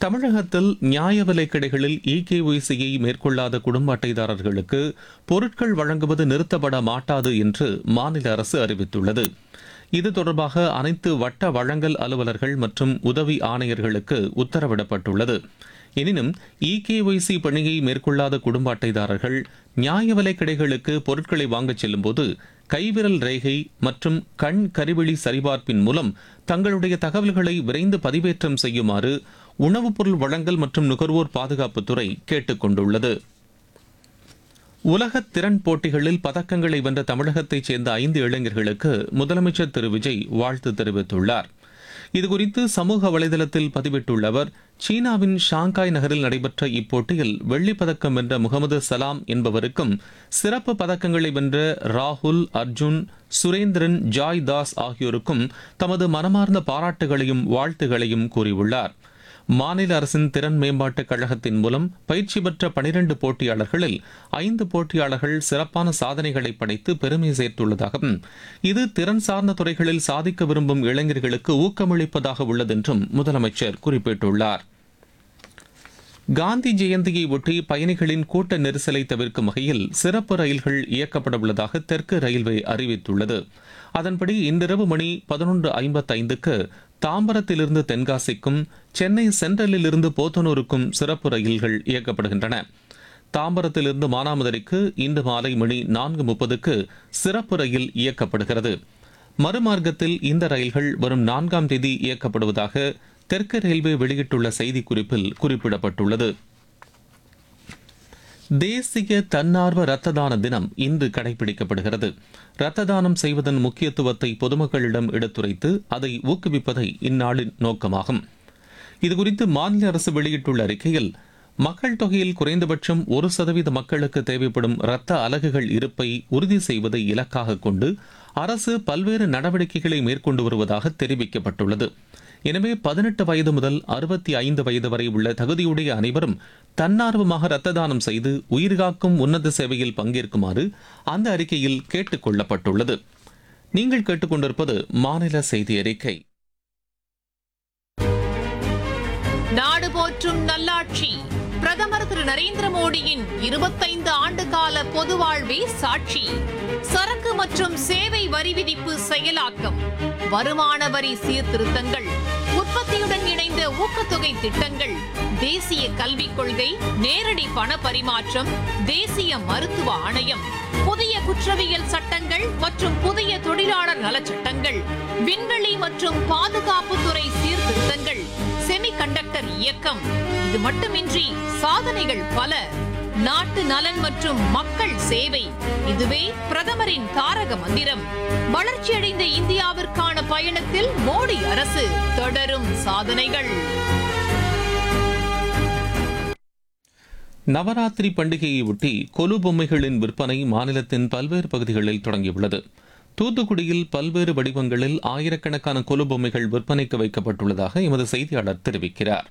தமிழகத்தில் நியாய விலைக் கடைகளில் இகேஒய்சியை மேற்கொள்ளாத குடும்ப அட்டைதாரர்களுக்கு பொருட்கள் வழங்குவது நிறுத்தப்பட மாட்டாது என்று மாநில அரசு அறிவித்துள்ளது இது தொடர்பாக அனைத்து வட்ட வழங்கல் அலுவலர்கள் மற்றும் உதவி ஆணையர்களுக்கு உத்தரவிடப்பட்டுள்ளது எனினும் இகேஒய்சி பணியை மேற்கொள்ளாத குடும்ப அட்டைதாரர்கள் நியாய விலைக் கடைகளுக்கு பொருட்களை வாங்கச் செல்லும்போது கைவிரல் ரேகை மற்றும் கண் கருவிழி சரிபார்ப்பின் மூலம் தங்களுடைய தகவல்களை விரைந்து பதிவேற்றம் செய்யுமாறு உணவுப் பொருள் வழங்கல் மற்றும் நுகர்வோர் பாதுகாப்புத்துறை கேட்டுக் கொண்டுள்ளது உலக திறன் போட்டிகளில் பதக்கங்களை வென்ற தமிழகத்தைச் சேர்ந்த ஐந்து இளைஞர்களுக்கு முதலமைச்சர் திரு விஜய் வாழ்த்து தெரிவித்துள்ளார் இதுகுறித்து சமூக வலைதளத்தில் பதிவிட்டுள்ள அவர் சீனாவின் ஷாங்காய் நகரில் நடைபெற்ற இப்போட்டியில் வெள்ளிப் பதக்கம் வென்ற முகமது சலாம் என்பவருக்கும் சிறப்பு பதக்கங்களை வென்ற ராகுல் அர்ஜுன் சுரேந்திரன் ஜாய் தாஸ் ஆகியோருக்கும் தமது மனமார்ந்த பாராட்டுகளையும் வாழ்த்துகளையும் கூறியுள்ளார் மாநில அரசின் திறன் மேம்பாட்டுக் கழகத்தின் மூலம் பயிற்சி பெற்ற பனிரெண்டு போட்டியாளர்களில் ஐந்து போட்டியாளர்கள் சிறப்பான சாதனைகளை படைத்து பெருமை சேர்த்துள்ளதாகவும் இது திறன் சார்ந்த துறைகளில் சாதிக்க விரும்பும் இளைஞர்களுக்கு ஊக்கமளிப்பதாக உள்ளதென்றும் முதலமைச்சர் குறிப்பிட்டுள்ளார் காந்தி ஜெயந்தியை ஒட்டி பயணிகளின் கூட்ட நெரிசலை தவிர்க்கும் வகையில் சிறப்பு ரயில்கள் இயக்கப்பட உள்ளதாக தெற்கு ரயில்வே அறிவித்துள்ளது அதன்படி இன்றிரவு மணி பதினொன்று ஐம்பத்தைந்துக்கு தாம்பரத்திலிருந்து தென்காசிக்கும் சென்னை சென்ட்ரலில் இருந்து போத்தனூருக்கும் சிறப்பு ரயில்கள் இயக்கப்படுகின்றன தாம்பரத்திலிருந்து மானாமதுரைக்கு இன்று மாலை மணி நான்கு முப்பதுக்கு சிறப்பு ரயில் இயக்கப்படுகிறது மறுமார்க்கத்தில் இந்த ரயில்கள் வரும் நான்காம் தேதி இயக்கப்படுவதாக தெற்கு ரயில்வே வெளியிட்டுள்ள செய்திக்குறிப்பில் குறிப்பிடப்பட்டுள்ளது தேசிய தன்னார்வ இரத்த தான தினம் இன்று கடைபிடிக்கப்படுகிறது இரத்த தானம் செய்வதன் முக்கியத்துவத்தை பொதுமக்களிடம் எடுத்துரைத்து அதை ஊக்குவிப்பதை இந்நாளின் நோக்கமாகும் இதுகுறித்து மாநில அரசு வெளியிட்டுள்ள அறிக்கையில் மக்கள் தொகையில் குறைந்தபட்சம் ஒரு சதவீத மக்களுக்கு தேவைப்படும் இரத்த அலகுகள் இருப்பை உறுதி செய்வதை இலக்காக கொண்டு அரசு பல்வேறு நடவடிக்கைகளை மேற்கொண்டு வருவதாக தெரிவிக்கப்பட்டுள்ளது எனவே பதினெட்டு வயது முதல் அறுபத்தி ஐந்து வயது வரை உள்ள தகுதியுடைய அனைவரும் தன்னார்வமாக இரத்த தானம் செய்து உயிர்காக்கும் உன்னத சேவையில் பங்கேற்குமாறு அந்த அறிக்கையில் கேட்டுக் கொள்ளப்பட்டுள்ளது நீங்கள் கேட்டுக்கொண்டிருப்பது மாநில செய்தி அறிக்கை நாடு போற்றும் நல்லாட்சி பிரதமர் திரு நரேந்திர மோடியின் இருபத்தைந்து ஆண்டு கால பொது வாழ்வே சாட்சி சரக்கு மற்றும் சேவை வரி விதிப்பு செயலாக்கம் வருமான வரி சீர்திருத்தங்கள் உற்பத்தியுடன் இணைந்த ஊக்கத்தொகை திட்டங்கள் தேசிய கல்விக் கொள்கை நேரடி பண பரிமாற்றம் தேசிய மருத்துவ ஆணையம் புதிய குற்றவியல் சட்டங்கள் மற்றும் புதிய தொழிலாளர் நலச்சட்டங்கள் விண்வெளி மற்றும் பாதுகாப்புத்துறை சீர்திருத்தங்கள் செமிகண்டக்டர் இயக்கம் இது மட்டுமின்றி சாதனைகள் பல நாட்டு நலன் மற்றும் மக்கள் சேவை இதுவே பிரதமரின் தாரக மந்திரம் வளர்ச்சியடைந்த இந்தியாவிற்கான பயணத்தில் மோடி அரசு தொடரும் சாதனைகள் நவராத்திரி பண்டிகையை ஒட்டி கொலு பொம்மைகளின் விற்பனை மாநிலத்தின் பல்வேறு பகுதிகளில் தொடங்கியுள்ளது தூத்துக்குடியில் பல்வேறு வடிவங்களில் ஆயிரக்கணக்கான கொலு பொம்மைகள் விற்பனைக்கு வைக்கப்பட்டுள்ளதாக எமது செய்தியாளர் தெரிவிக்கிறார்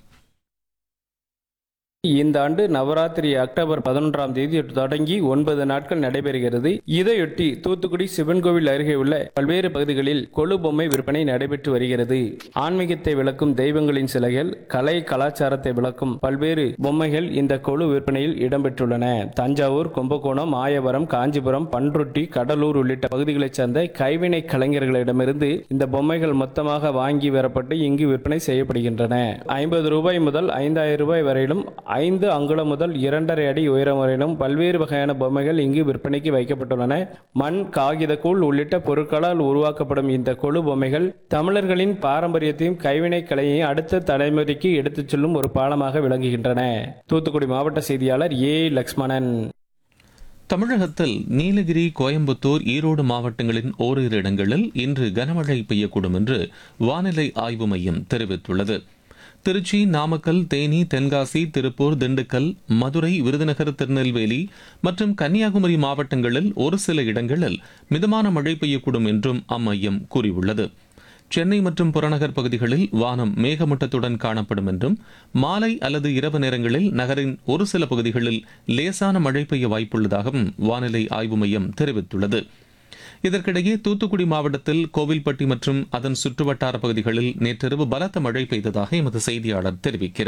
இந்த ஆண்டு நவராத்திரி அக்டோபர் பதினொன்றாம் தேதி தொடங்கி ஒன்பது நாட்கள் நடைபெறுகிறது இதையொட்டி தூத்துக்குடி சிவன் கோவில் அருகே உள்ள பல்வேறு பகுதிகளில் கொலு பொம்மை விற்பனை நடைபெற்று வருகிறது ஆன்மீகத்தை விளக்கும் தெய்வங்களின் சிலைகள் கலை கலாச்சாரத்தை விளக்கும் பல்வேறு பொம்மைகள் இந்த கொலு விற்பனையில் இடம்பெற்றுள்ளன தஞ்சாவூர் கும்பகோணம் ஆயவரம் காஞ்சிபுரம் பன்ருட்டி கடலூர் உள்ளிட்ட பகுதிகளைச் சேர்ந்த கைவினை கலைஞர்களிடமிருந்து இந்த பொம்மைகள் மொத்தமாக வாங்கி வரப்பட்டு இங்கு விற்பனை செய்யப்படுகின்றன ஐம்பது ரூபாய் முதல் ஐந்தாயிரம் ரூபாய் வரையிலும் ஐந்து அங்குலம் முதல் இரண்டரை அடி உயரம் வரையிலும் பல்வேறு வகையான பொம்மைகள் இங்கு விற்பனைக்கு வைக்கப்பட்டுள்ளன மண் காகித கூழ் உள்ளிட்ட பொருட்களால் உருவாக்கப்படும் இந்த கொழு பொம்மைகள் தமிழர்களின் பாரம்பரியத்தையும் கைவினை கலையையும் அடுத்த தலைமுறைக்கு எடுத்துச் செல்லும் ஒரு பாலமாக விளங்குகின்றன தூத்துக்குடி மாவட்ட செய்தியாளர் ஏ லக்ஷ்மணன் தமிழகத்தில் நீலகிரி கோயம்புத்தூர் ஈரோடு மாவட்டங்களின் ஓரிரு இடங்களில் இன்று கனமழை பெய்யக்கூடும் என்று வானிலை ஆய்வு மையம் தெரிவித்துள்ளது திருச்சி நாமக்கல் தேனி தென்காசி திருப்பூர் திண்டுக்கல் மதுரை விருதுநகர் திருநெல்வேலி மற்றும் கன்னியாகுமரி மாவட்டங்களில் ஒரு சில இடங்களில் மிதமான மழை பெய்யக்கூடும் என்றும் அம்மையம் கூறியுள்ளது சென்னை மற்றும் புறநகர் பகுதிகளில் வானம் மேகமூட்டத்துடன் காணப்படும் என்றும் மாலை அல்லது இரவு நேரங்களில் நகரின் ஒரு சில பகுதிகளில் லேசான மழை பெய்ய வாய்ப்புள்ளதாகவும் வானிலை ஆய்வு மையம் தெரிவித்துள்ளது இதற்கிடையே தூத்துக்குடி மாவட்டத்தில் கோவில்பட்டி மற்றும் அதன் சுற்றுவட்டார பகுதிகளில் நேற்றிரவு பலத்த மழை பெய்ததாக எமது செய்தியாளர் தெரிவிக்கிறார்